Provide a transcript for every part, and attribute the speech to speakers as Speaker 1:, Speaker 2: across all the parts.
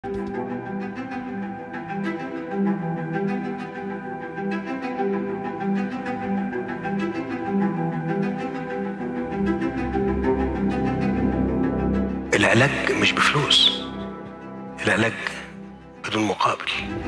Speaker 1: العلاج مش بفلوس العلاج بدون مقابل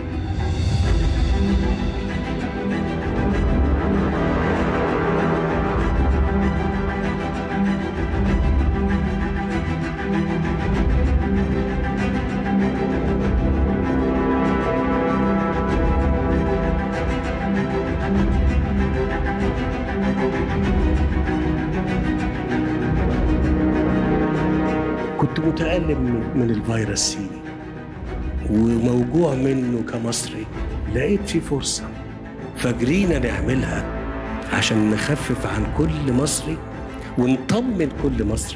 Speaker 1: كنت متألم من- من الفيروس سي وموجوع منه كمصري لقيت في فرصة فجرينا نعملها عشان نخفف عن كل مصري ونطمن كل مصري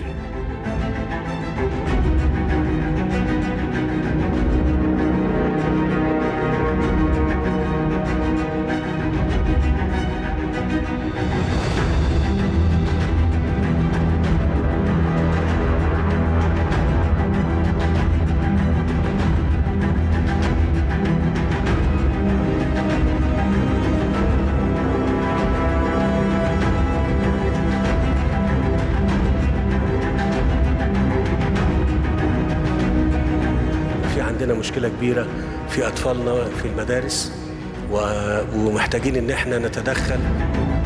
Speaker 1: في عندنا مشكلة كبيرة في أطفالنا في المدارس و- ومحتاجين إن احنا نتدخل